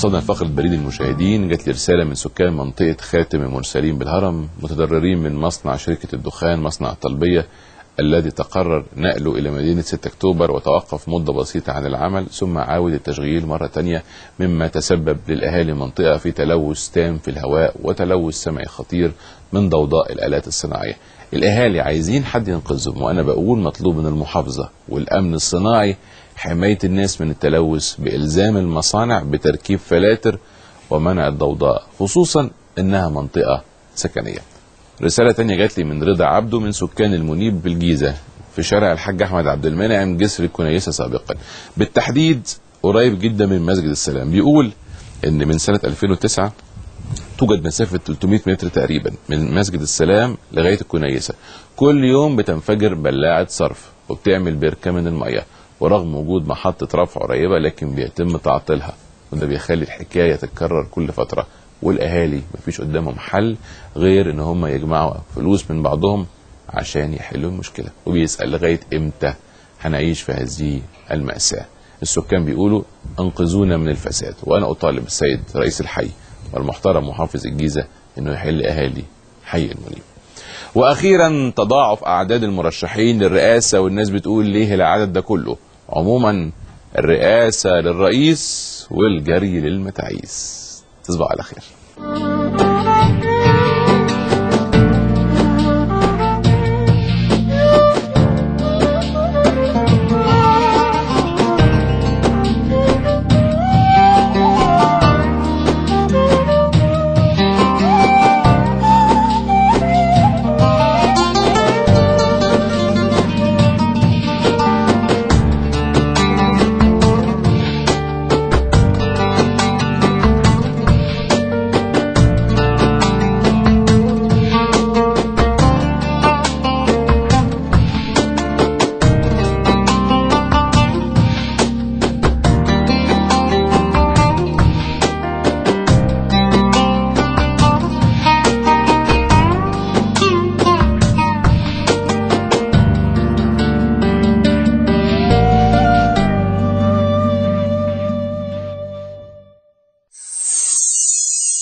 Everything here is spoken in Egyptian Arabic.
وصلنا لفقرة بريد المشاهدين جات لي رسالة من سكان منطقة خاتم المرسلين بالهرم متضررين من مصنع شركة الدخان مصنع الطلبية الذي تقرر نقله إلى مدينة 6 أكتوبر وتوقف مدة بسيطة عن العمل ثم عاود التشغيل مرة تانية مما تسبب للأهالي المنطقة في تلوث تام في الهواء وتلوث سمعي خطير من ضوضاء الآلات الصناعية الأهالي عايزين حد ينقذهم وأنا بقول مطلوب من المحافظة والأمن الصناعي حماية الناس من التلوث بإلزام المصانع بتركيب فلاتر ومنع الضوضاء خصوصا إنها منطقة سكنية رسالة تانية جات لي من رضا عبده من سكان المنيب بالجيزة في شارع الحاج أحمد عبد المنعم جسر الكنيسة سابقا بالتحديد قريب جدا من مسجد السلام بيقول إن من سنة 2009 توجد مسافة 300 متر تقريبا من مسجد السلام لغاية الكنيسة كل يوم بتنفجر بلاعة صرف وبتعمل بركة من المية ورغم وجود محطة رفع قريبة لكن بيتم تعطيلها وده بيخلي الحكاية تتكرر كل فترة والاهالي مفيش قدامهم حل غير ان هم يجمعوا فلوس من بعضهم عشان يحلوا المشكله وبيسال لغايه امتى هنعيش في هذه الماساه السكان بيقولوا انقذونا من الفساد وانا اطالب السيد رئيس الحي والمحترم محافظ الجيزه انه يحل اهالي حي المنيب واخيرا تضاعف اعداد المرشحين للرئاسه والناس بتقول ليه العدد ده كله عموما الرئاسه للرئيس والجري للمتاعيس تصبحوا على خير